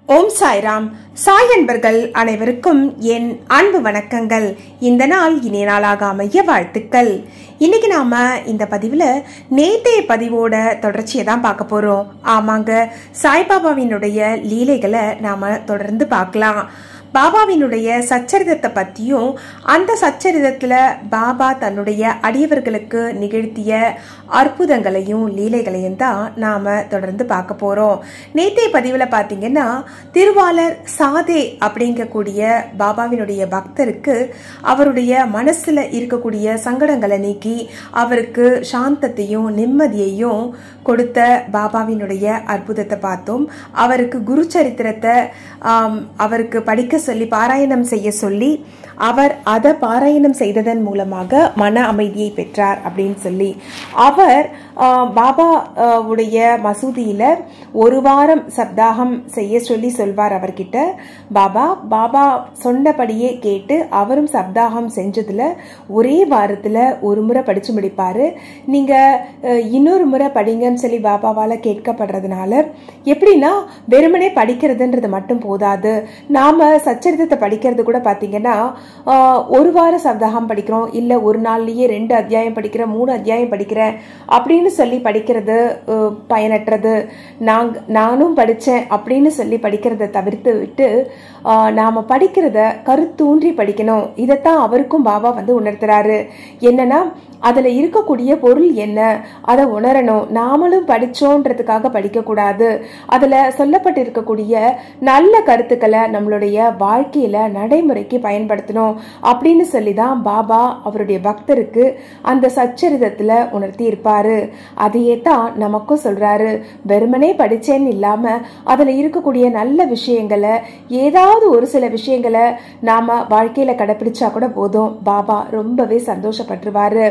ஓம் சாய்ராம் சாய் அன்பர்கள் அனைவருக்கும் என் அன்பு வணக்கங்கள் இந்த நாள் இனிய நாளாக அமைய வாழ்த்துக்கள் இன்னைக்கு நாம இந்த பதிவில் நேத்தைய பதிவோட தொடர்ச்சியை தான் பார்க்க போறோம் ஆமாங்க சாய்பாபாவினுடைய லீலைகளை நாம தொடர்ந்து பார்க்கலாம் பாபாவினுடைய சச்சரிதத்தை பற்றியும் அந்த சச்சரிதத்தில் பாபா தன்னுடைய அடியவர்களுக்கு நிகழ்த்திய அற்புதங்களையும் லீலைகளையும் தான் நாம் தொடர்ந்து பார்க்க போகிறோம் நேத்தைய பதிவில் பார்த்தீங்கன்னா திருவாளர் சாதே அப்படிங்கக்கூடிய பாபாவினுடைய பக்தருக்கு அவருடைய மனசில் இருக்கக்கூடிய சங்கடங்களை நீக்கி அவருக்கு சாந்தத்தையும் நிம்மதியையும் கொடுத்த பாபாவினுடைய அற்புதத்தை பார்த்தோம் அவருக்கு குரு சரித்திரத்தை ஆம், அவருக்கு படிக்க சொல்லி பாராயணம் செய்ய சொல்லி அவர் அதை பாராயணம் செய்ததன் மூலமாக மன அமைதியை பெற்றார் அப்படின்னு சொல்லி அவர் ஆ, பாபா ஆ, உடைய மசூதியில ஒரு வாரம் சப்தாகம் செய்ய சொல்லி சொல்வார் அவர்கிட்ட பாபா பாபா சொன்னபடியே கேட்டு அவரும் சப்தாகம் செஞ்சதுல ஒரே வாரத்துல ஒரு முறை படிச்சு முடிப்பாரு நீங்க அஹ், இன்னொரு முறை படிங்கன்னு சொல்லி பாபாவால கேட்கப்படுறதுனால எப்படின்னா வெறுமனே படிக்கிறதுன்றது மட்டும் போதாது நாம சச்சரித்தத்தை படிக்கிறது கூட பாத்தீங்கன்னா ஆஹ், ஒரு வார சப்தாகம் படிக்கிறோம் இல்ல ஒரு நாள்லயே ரெண்டு அத்தியாயம் படிக்கிறேன் மூணு அத்தியாயம் படிக்கிறேன் அப்படின்னு சொல்லி படிக்கிறது அஹ், பயனற்றது நாங்க நானும் படிச்சேன் அப்படின்னு சொல்லி படிக்கிறத தவிர்த்து விட்டு ஆஹ், நாம படிக்கிறத கருத்தூன்றி படிக்கணும் இதைத்தான் அவருக்கும் பாபா வந்து உணர்த்துறாரு என்னன்னா அதுல இருக்கக்கூடிய பொருள் என்ன அதை உணரணும் நாமளும் படிச்சோன்றதுக்காக படிக்க கூடாது அதுல சொல்லப்பட்டு இருக்கக்கூடிய நல்ல கருத்துக்களை நம்மளுடைய வாழ்க்கையில நடைமுறைக்கு பயன்படுத்தணும் அப்படின்னு சொல்லி தான் பாபா அவருடைய பக்தருக்கு அந்த சச்சரிதத்துல உணர்த்தி இருப்பாரு அதையே தான் நமக்கும் சொல்றாரு வெறுமனே படிச்சேன்னு இல்லாம அதுல இருக்கக்கூடிய நல்ல விஷயங்களை ஏதாவது ஒரு சில விஷயங்களை நாம வாழ்க்கையில கடைபிடிச்சா கூட போதும் பாபா ரொம்பவே சந்தோஷப்பட்டுருவாரு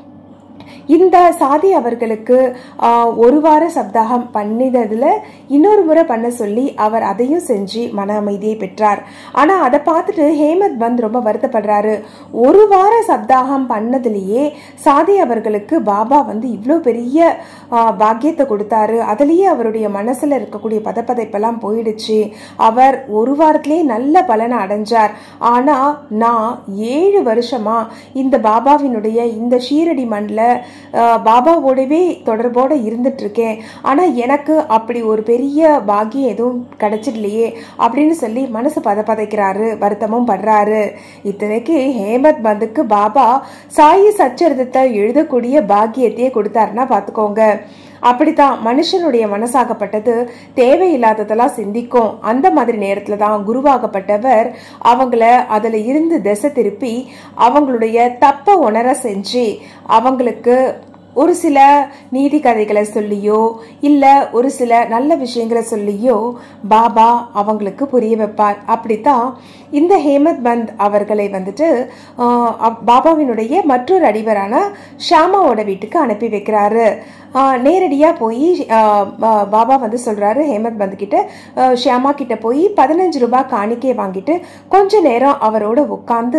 இந்த சாதி அவர்களுக்கு ஆஹ், ஒரு வார சப்தாகம் பண்ணினதுல இன்னொரு முறை பண்ண சொல்லி அவர் அதையும் செஞ்சு மன அமைதியை பெற்றார் ஆனா அதை பார்த்துட்டு ஹேமத் பந்த் ரொம்ப வருத்தப்படுறாரு ஒரு வார சப்தாகம் பண்ணதுலயே சாதி அவர்களுக்கு பாபா வந்து இவ்வளோ பெரிய ஆஹ், பாக்கியத்தை கொடுத்தாரு அதுலயே அவருடைய மனசுல இருக்கக்கூடிய பதப்பதைப்பெல்லாம் போயிடுச்சு அவர் ஒரு வாரத்திலேயே நல்ல பலனை அடைஞ்சார் ஆனா நான் ஏழு வருஷமா இந்த பாபாவினுடைய இந்த ஷீரடி மண்ணில் பாபாவோடவே தொடர்போட இருந்துட்டு இருக்கேன் ஆனா எனக்கு அப்படி ஒரு பெரிய பாக்கியம் எதுவும் கிடைச்சிடலையே அப்படின்னு சொல்லி மனசு பதப்பதைக்கிறாரு வருத்தமும் படுறாரு இத்தனைக்கு ஹேமத் பந்துக்கு பாபா சாயி சச்சரிதத்தை எழுதக்கூடிய பாக்கியத்தையே கொடுத்தாருன்னா பாத்துக்கோங்க அப்படித்தான் மனுஷனுடைய மனசாகப்பட்டது தேவையில்லாததெல்லாம் சிந்திக்கும் அந்த மாதிரி நேரத்துல தான் குருவாகப்பட்டவர் அவங்கள அதுல இருந்து திசை திருப்பி அவங்களுடைய தப்ப உணர செஞ்சு அவங்களுக்கு ஒரு சில நீதி கதைகளை சொல்லியோ இல்ல ஒரு சில நல்ல விஷயங்களை சொல்லியோ பாபா அவங்களுக்கு புரிய வைப்பார் அப்படித்தான் இந்த ஹேமத் பந்த் அவர்களை வந்துட்டு ஆஹ், அவ்- பாபாவினுடைய மற்றொரு அடிவரான ஷாமாவோட வீட்டுக்கு அனுப்பி வைக்கிறாரு ஆஹ், நேரடியா போய் ஆஹ், பா- பாபா வந்து சொல்றாரு ஹேமத் பந்த் கிட்ட ஆஹ், ஷியாமா கிட்ட போய் பதினஞ்சு ரூபாய் காணிக்கையை வாங்கிட்டு கொஞ்ச நேரம் அவரோட உட்காந்து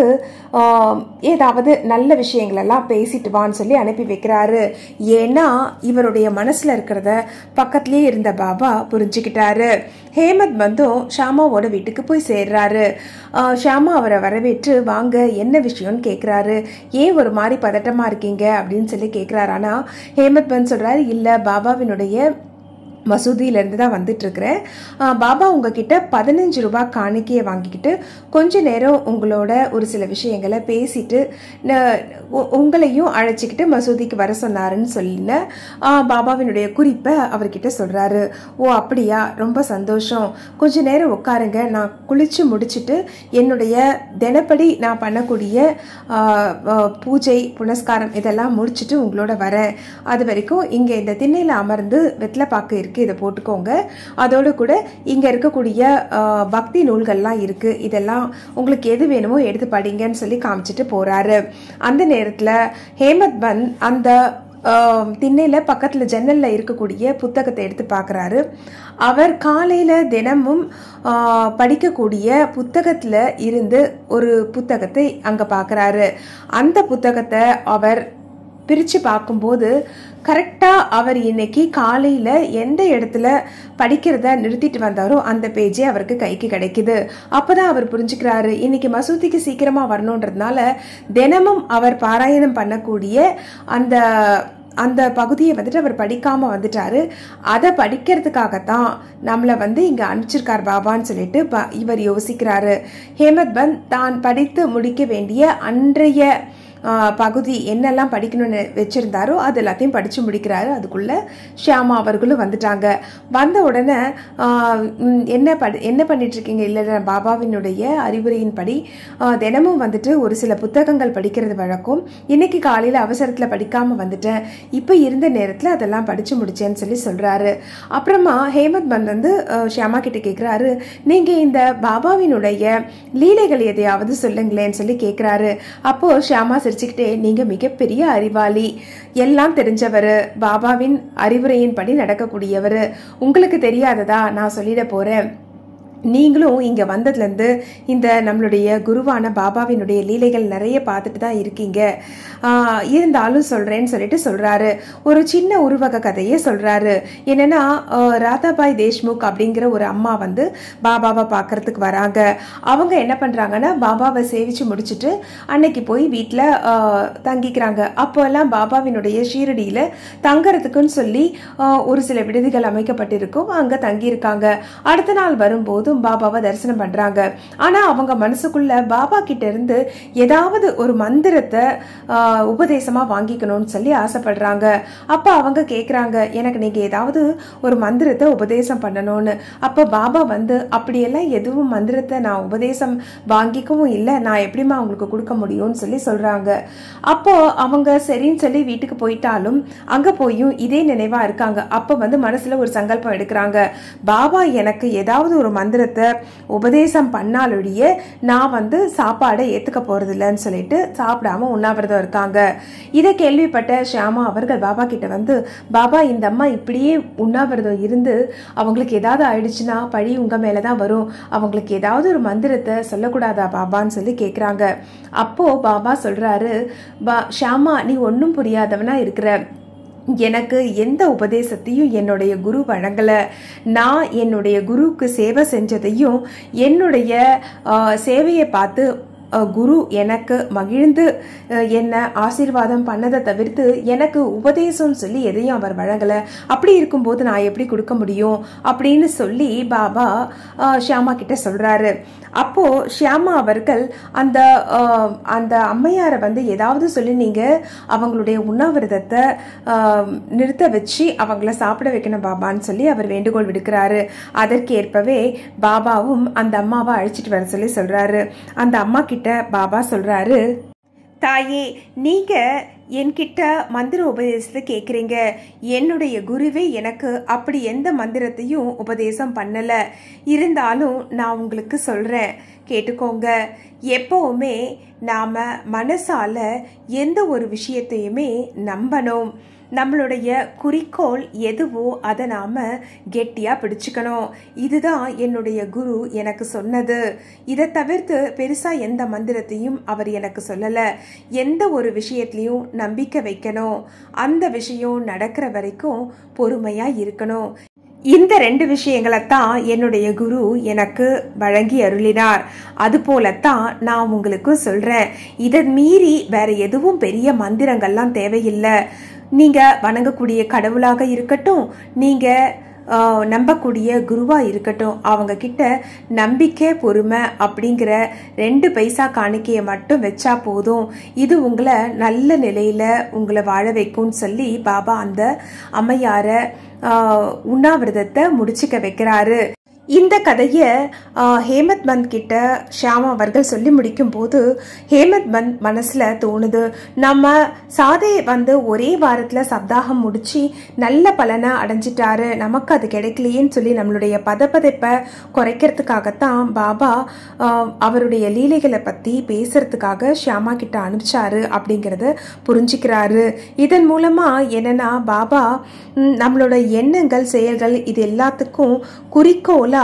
ஏதாவது நல்ல விஷயங்கள் எல்லாம் பேசிட்டு வான்னு சொல்லி அனுப்பி வைக்கிறாரு ஏன்னா இவருடைய மனசுல இருக்கிறத பக்கத்திலேயே இருந்த பாபா புரிஞ்சுக்கிட்டாரு ஹேமத் பந்தும் ஷாமாவோட வீட்டுக்கு போய் சேர்றாரு ஆஹ், ஷாமா அவரை வரவேற்று வாங்க என்ன விஷயம்னு கேக்குறாரு ஏன் ஒரு மாதிரி பதட்டமா இருக்கீங்க அப்படின்னு சொல்லி கேக்குறாரு ஆனா ஹேமத் பந்த் சொல்றாரு இல்ல பாபாவினுடைய மசூதியில இருந்து தான் வந்துட்டு இருக்கிறேன் ஆஹ் பாபா உங்ககிட்ட பதினஞ்சு ரூபாய் காணிக்கையை வாங்கிக்கிட்டு கொஞ்ச நேரம் உங்களோட ஒரு சில விஷயங்களை பேசிட்டு ந- உ- உங்களையும் அழைச்சிக்கிட்டு மசூதிக்கு வர சொன்னாருன்னு சொல்லின ஆஹ் பாபாவினுடைய குறிப்பை அவர்கிட்ட சொல்றாரு ஓ அப்படியா ரொம்ப சந்தோஷம் கொஞ்ச நேரம் உட்காருங்க நான் குளிச்சு முடிச்சிட்டு என்னுடைய தினப்படி நான் பண்ணக்கூடிய ஆஹ், ஆஹ், பூஜை புனஸ்காரம் இதெல்லாம் முடிச்சிட்டு உங்களோட வரேன் அது வரைக்கும் இங்க இந்த திண்ணையில அமர்ந்து வெத்தலை பாக்கு இருக்கு இதை போட்டுக்கோங்க அதோட கூட இங்க இருக்கக்கூடிய ஆஹ், பக்தி நூல்கள்லாம் இருக்கு இதெல்லாம் உங்களுக்கு எது வேணுமோ எடுத்து படிங்கன்னு சொல்லி காமிச்சிட்டு போறாரு அந்த நேரத்துல ஹேமத் பந்த் அந்த ஆஹ், திண்ணையில பக்கத்துல ஜன்னல்ல இருக்கக்கூடிய புத்தகத்தை எடுத்து பார்க்கறாரு அவர் காலையில தினமும் ஆஹ், படிக்கக்கூடிய புத்தகத்துல இருந்து ஒரு புத்தகத்தை அங்க பார்க்கறாரு அந்த புத்தகத்தை அவர் பிரித்து பார்க்கும்போது கரெக்டாக அவர் இன்னைக்கு காலையில் எந்த இடத்துல படிக்கிறத நிறுத்திட்டு வந்தாரோ அந்த பேஜே அவருக்கு கைக்கு கிடைக்குது அப்பதான் அவர் புரிஞ்சுக்கிறாரு இன்னைக்கு மசூதிக்கு சீக்கிரமாக வரணுன்றதுனால தினமும் அவர் பாராயணம் பண்ணக்கூடிய அந்த அந்த பகுதியை வந்துட்டு அவர் படிக்காம வந்துட்டாரு அதை படிக்கிறதுக்காகத்தான் நம்மளை வந்து இங்க அனுப்பிச்சிருக்கார் பாபான்னு சொல்லிட்டு ப- இவர் யோசிக்கிறாரு ஹேமத் பந்த் தான் படித்து முடிக்க வேண்டிய அன்றைய ஆ, பகுதி என்னெல்லாம் படிக்கணும்னு வச்சிருந்தாரோ அது எல்லாத்தையும் படிச்சு முடிக்கிறாரு அதுக்குள்ள ஷியாமா அவர்களும் வந்துட்டாங்க வந்த உடனே ஆ, ம், என்ன படி என்ன பண்ணிட்டு இருக்கீங்க இல்லை இல்லை, பாபாவினுடைய அறிவுரையின்படி ஆ, தினமும் வந்துட்டு ஒரு சில புத்தகங்கள் படிக்கிறது வழக்கம் இன்னைக்கு காலையில் அவசரத்தில் படிக்காம வந்துட்டேன் இப்போ இருந்த நேரத்தில் அதெல்லாம் படிச்சு முடிச்சேன்னு சொல்லி சொல்றாரு அப்புறமா ஹேமந்த் பந்த் வந்து ஆ, ஷியாமா கிட்ட கேட்குறாரு நீங்க இந்த பாபாவினுடைய லீலைகள் எதையாவது சொல்லுங்களேன்னு சொல்லி கேட்குறாரு அப்போ ஷியாமா சிரிச்சுக்கிட்டே நீங்க மிகப்பெரிய அறிவாளி எல்லாம் தெரிஞ்சவர் பாபாவின் அறிவுரையின்படி நடக்கக்கூடியவர் உங்களுக்கு தெரியாததா நான் சொல்லிட போறேன் நீங்களும் இங்கே வந்ததுலேருந்து இந்த நம்மளுடைய குருவான பாபாவினுடைய லீலைகள் நிறைய பார்த்துட்டு தான் இருக்கீங்க ஆஹ் இருந்தாலும் சொல்கிறேன்னு சொல்லிட்டு சொல்கிறாரு ஒரு சின்ன உருவக கதையை சொல்கிறாரு என்னென்னா ராதாபாய் தேஷ்முக் அப்படிங்கிற ஒரு அம்மா வந்து பாபாவை பார்க்கறதுக்கு வராங்க அவங்க என்ன பண்ணுறாங்கன்னா பாபாவை சேவிச்சு முடிச்சுட்டு அன்னைக்கு போய் வீட்டில் தங்கிக்கிறாங்க அப்போல்லாம் பாபாவினுடைய ஷீரடியில் தங்கறதுக்குன்னு சொல்லி ஆஹ் ஒரு சில விடுதிகள் அமைக்கப்பட்டிருக்கும் அங்கே தங்கியிருக்காங்க அடுத்த நாள் வரும்போதும் பாபாவை தரிசனம் பண்றாங்க ஆனா அவங்க மனசுக்குள்ள பாபா கிட்ட இருந்து ஏதாவது ஒரு மந்திரத்தை ஆஹ், உபதேசமா வாங்கிக்கணும்னு சொல்லி ஆசைப்படுறாங்க அப்ப அவங்க கேக்குறாங்க எனக்கு நீங்க ஏதாவது ஒரு மந்திரத்தை உபதேசம் பண்ணணும்னு அப்ப பாபா வந்து அப்படியெல்லாம் எதுவும் மந்திரத்தை நான் உபதேசம் வாங்கிக்கவும் இல்லை நான் எப்படிம்மா உங்களுக்கு கொடுக்க முடியும்னு சொல்லி சொல்றாங்க அப்போ அவங்க சரின்னு சொல்லி வீட்டுக்கு போயிட்டாலும் அங்க போயும் இதே நினைவா இருக்காங்க அப்ப வந்து மனசுல ஒரு சங்கல்பம் எடுக்கிறாங்க பாபா எனக்கு ஏதாவது ஒரு மந்திரத்தை உபதேசம் பண்ணாலொழிய நான் வந்து சாப்பாடை ஏத்துக்க போறது இல்லைன்னு சொல்லிட்டு சாப்பிடாம உண்ணாவிரதம் இருக்காங்க இதை கேள்விப்பட்ட ஷியாமா அவர்கள் பாபா கிட்ட வந்து பாபா இந்த அம்மா இப்படியே உண்ணாவிரதம் இருந்து அவங்களுக்கு ஏதாவது ஆயிடுச்சுன்னா பழி உங்க மேலதான் வரும் அவங்களுக்கு ஏதாவது ஒரு மந்திரத்தை சொல்லக்கூடாதா பாபான்னு சொல்லி கேக்குறாங்க அப்போ பாபா சொல்றாரு பா ஷியாமா நீ ஒன்றும் புரியாதவனா இருக்கிற எனக்கு எந்த உபதேசத்தையும் என்னுடைய குரு வழங்கல நான் என்னுடைய குருவுக்கு சேவை செஞ்சதையும் என்னுடைய ஆஹ், சேவையை பார்த்து அஹ், குரு எனக்கு மகிழ்ந்து அஹ், என்ன ஆசீர்வாதம் பண்ணதை தவிர்த்து எனக்கு உபதேசம்னு சொல்லி எதையும் அவர் வழங்கலை அப்படி இருக்கும்போது நான் எப்படி கொடுக்க முடியும் அப்படின்னு சொல்லி பாபா அஹ், ஷியாமா கிட்ட சொல்றாரு அப்போ ஷியாமா அவர்கள் அந்த அஹ், அந்த அம்மையாரை வந்து ஏதாவது சொல்லி நீங்க அவங்களுடைய உண்ணாவிரதத்தை அஹ், நிறுத்த வச்சு அவங்கள சாப்பிட வைக்கணும் பாபான்னு சொல்லி அவர் வேண்டுகோள் விடுக்கிறாரு அதற்கேற்பவே பாபாவும் அந்த அம்மாவை அழைச்சிட்டு வர சொல்லி சொல்றாரு அந்த அம்மா கிட்ட பாபா சொல்றாரு தாயே நீங்க என்கிட்ட மந்திர உபதேசத்தை கேட்குறீங்க என்னுடைய குருவே எனக்கு அப்படி எந்த மந்திரத்தையும் உபதேசம் பண்ணல இருந்தாலும் நான் உங்களுக்கு சொல்றேன் கேட்டுக்கோங்க எப்பவுமே நாம மனசால எந்த ஒரு விஷயத்தையுமே நம்பணும் நம்மளுடைய குறிக்கோள் எதுவோ அதை நாம கெட்டியா பிடிச்சுக்கணும் இதுதான் என்னுடைய குரு எனக்கு சொன்னது இதை தவிர்த்து பெருசா எந்த மந்திரத்தையும் அவர் எனக்கு சொல்லல எந்த ஒரு விஷயத்திலையும் நம்பிக்கை வைக்கணும் அந்த விஷயம் நடக்கிற வரைக்கும் பொறுமையா இருக்கணும் இந்த ரெண்டு விஷயங்களைத்தான் என்னுடைய குரு எனக்கு வழங்கி அருளினார் அது போலத்தான் நான் உங்களுக்கு சொல்றேன் இதை மீறி வேற எதுவும் பெரிய மந்திரங்கள்லாம் தேவையில்லை நீங்க வணங்கக்கூடிய கடவுளாக இருக்கட்டும் நீங்க ஆஹ், நம்பக்கூடிய குருவா இருக்கட்டும் அவங்க கிட்ட நம்பிக்கை பொறுமை அப்படிங்கிற ரெண்டு பைசா காணிக்கையை மட்டும் வச்சா போதும் இது உங்களை நல்ல நிலையில உங்களை வாழ வைக்கும்னு சொல்லி பாபா அந்த அம்மையார ஆஹ், உண்ணாவிரதத்தை முடிச்சுக்க வைக்கிறாரு இந்த கதையை ஆஹ், ஹேமத் பந்த் கிட்ட ஷியாமா அவர்கள் சொல்லி முடிக்கும் போது ஹேமத் பந்த் மனசுல தோணுது நம்ம சாதை வந்து ஒரே வாரத்துல சப்தாகம் முடிச்சு நல்ல பலனை அடைஞ்சிட்டாரு நமக்கு அது கிடைக்கலையேன்னு சொல்லி நம்மளுடைய பதப்பதைப்பை குறைக்கிறதுக்காகத்தான் பாபா ஆஹ், அவருடைய லீலைகளை பத்தி பேசுறதுக்காக ஷியாமா கிட்ட அனுப்பிச்சாரு அப்படிங்கறத புரிஞ்சுக்கிறாரு இதன் மூலமா என்னன்னா பாபா ம், நம்மளோட எண்ணங்கள் செயல்கள் இது எல்லாத்துக்கும் குறிக்கோளா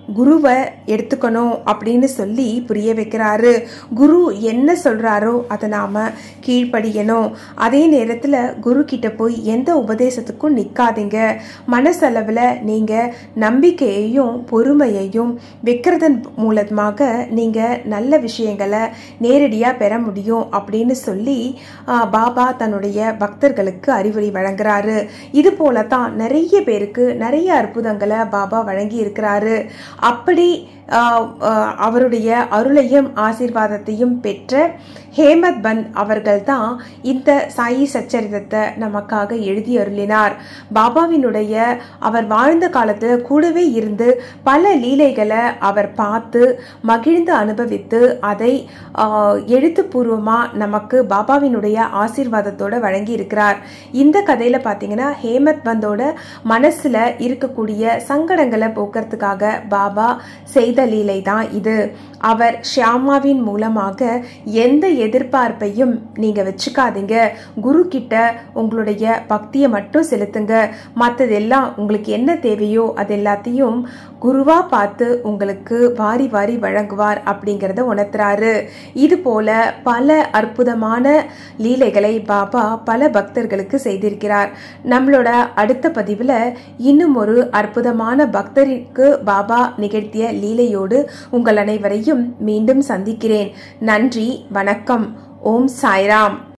குருவை எடுத்துக்கணும் அப்படின்னு சொல்லி புரிய வைக்கிறாரு குரு என்ன சொல்றாரோ அதை நாம கீழ்ப்படியணும் அதே நேரத்தில் குரு கிட்ட போய் எந்த உபதேசத்துக்கும் நிற்காதீங்க மனசளவில் நீங்க நம்பிக்கையையும் பொறுமையையும் வைக்கிறதன் மூலமாக நீங்க நல்ல விஷயங்களை நேரடியாக பெற முடியும் அப்படின்னு சொல்லி ஆஹ், பாபா தன்னுடைய பக்தர்களுக்கு அறிவுரை வழங்குறாரு இது போல தான் நிறைய பேருக்கு நிறைய அற்புதங்களை பாபா வழங்கி இருக்கிறாரு அப்படி ஆஹ், ஆஹ், அவருடைய அருளையும் ஆசீர்வாதத்தையும் பெற்ற ஹேமத் பந்த் அவர்கள் தான் இந்த சாயி சச்சரிதத்தை நமக்காக எழுதி அருளினார் பாபாவினுடைய அவர் வாழ்ந்த காலத்துல கூடவே இருந்து பல லீலைகளை அவர் பார்த்து மகிழ்ந்து அனுபவித்து அதை ஆஹ், எழுத்துப்பூர்வமா நமக்கு பாபாவினுடைய ஆசீர்வாதத்தோட வழங்கி இருக்கிறார் இந்த கதையில பாத்தீங்கன்னா ஹேமத் பந்தோட மனசுல இருக்கக்கூடிய சங்கடங்களை போக்குறதுக்காக பாபா செய்த லீலை தான் இது அவர் ஷியாமாவின் மூலமாக எந்த எதிர்பார்ப்பையும் நீங்க வச்சுக்காதீங்க குரு கிட்ட உங்களுடைய பக்தியை மட்டும் செலுத்துங்க மற்றதெல்லாம் உங்களுக்கு என்ன தேவையோ அது எல்லாத்தையும் குருவா பார்த்து உங்களுக்கு வாரி வாரி வழங்குவார் அப்படிங்கிறத உணர்த்துறாரு இது போல பல அற்புதமான லீலைகளை பாபா பல பக்தர்களுக்கு செய்திருக்கிறார் நம்மளோட அடுத்த பதிவுல இன்னும் ஒரு அற்புதமான பக்தருக்கு பாபா நிகழ்த்திய லீலையோடு உங்கள் அனைவரையும் மீண்டும் சந்திக்கிறேன் நன்றி வணக்கம் ஓம் சாய்ராம்